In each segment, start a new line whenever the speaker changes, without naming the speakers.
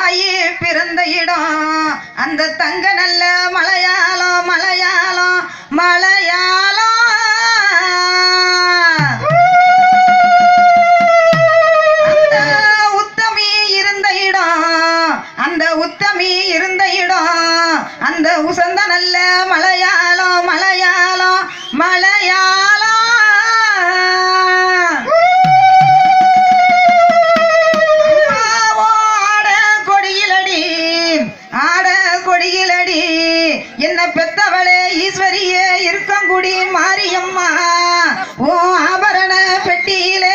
தாயி பிறந்த இடம் அந்த தங்க நல்ல மலையாளம் மலையாளம் மலையாளம் அந்த உத்தமி இருந்த இடம் அந்த உத்தமி இருந்த இடம் அந்த உசந்த நல்ல மலையாளம் மலையாளம் மலையாளம் அம்மாவோ ஆட கொடியிலடி ஆட கொடியிலடி என்ன பெத்தவளே ஈஸ்வரியே இருக்கங்குடி மாரியம்மா ஓ ஆபரண பெட்டியிலே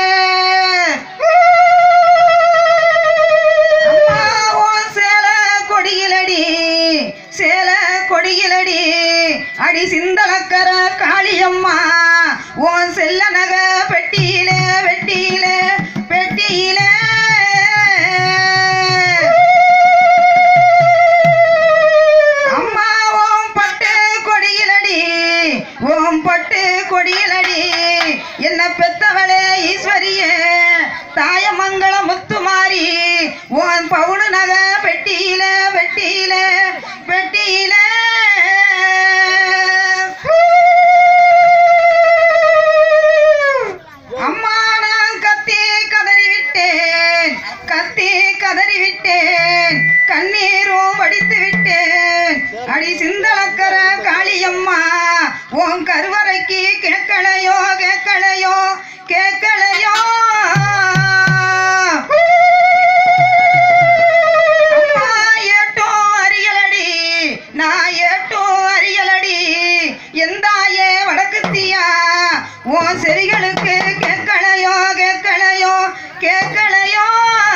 அம்மா, உன் சேல கொடியிலடி சேல கொடியிலடி அடி சிந்தளக்கர காளியம்மா உன் செல்ல நக பெட்டியிலே வெட்டியிலே பெட்டியிலே அம்மா ஓம் பட்டு கொடியிலடி ஓம் பட்டு கொடியிலடி என்ன பெத்தவளே ஈஸ்வரியே தாயமங்கள முத்துமாரி ஓன் பவுனு நக பெட்டியில வெட்டியில வெட்டியில அம்மா நான் கத்தி கதறி விட்டேன் கத்தி கதறி விட்டேன் கண்ணீரும் வடித்து விட்டேன் அடி சிந்தளக்கர காளியம்மா உன் கருவறைக்கு கேட்கலையோ கேட்கலையோ கேட்கலையோ அம்மா ஏட்டும் அறியலடி நான் ஏட்டும் அறியலடி எந்தாயே வடக்குத்தியா உன் செவிகளுக்கு கேட்கலையோ கேட்கலையோ கேட்கலையோ